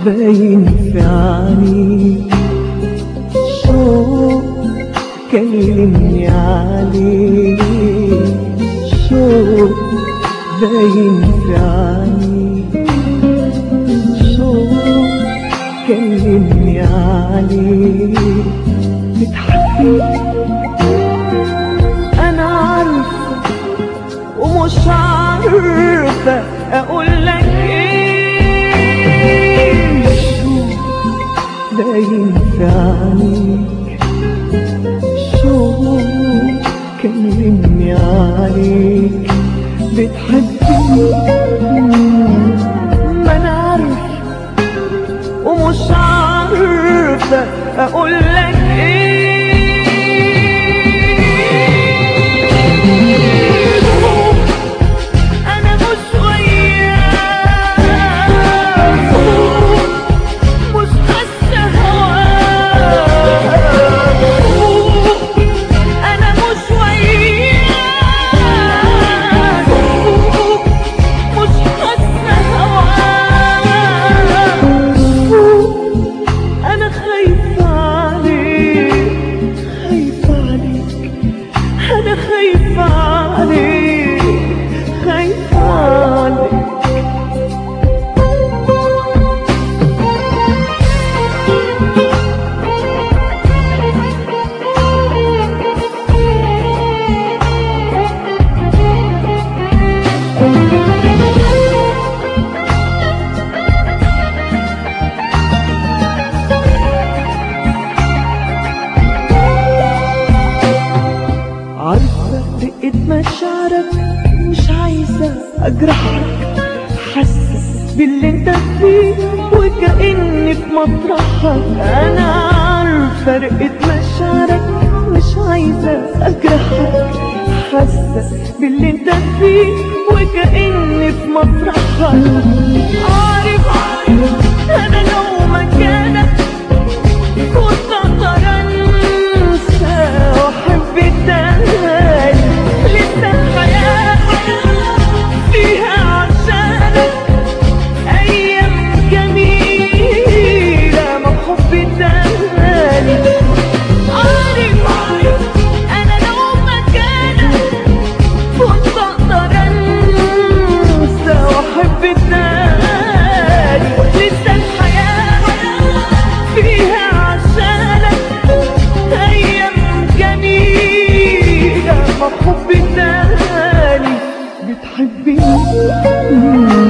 باين في عينيك شوق كلمني عليك شوق باين في عينيك شوق كلمني عليك بتحبني انا عارفه ومش عارفه اقول لك ايه شو باين في عينيك شو كلمني عليك بتحبني ما انا عارفه ومش عارفه اقول لك ايه انا مش وياك مش حاسه هواك انا مش وياك مش حاسه هواك انا خايفه عليك خايفه عليك انا خايفه عليك خايفه عليك عارفة دقة مشاعرك مش عايزة أجرحك حاسة باللي انت فيه وكأني في مطرحك أنا عارفة رقة مشاعرك مش عايزة أجرحك حاسة باللي انت فيه وكأني في مطرحك عارف عارف أنا لو مكانك كنت أقدر أنسى وأحب تاني لسه الحياة فيها عشانك أيام جميلة ما حب تاني عارف عارف أنا لو مكانك كنت أقدر أنسى وأحب تاني لسه الحياة فيها عشانك أيام جميلة ما حب تاني بتحبني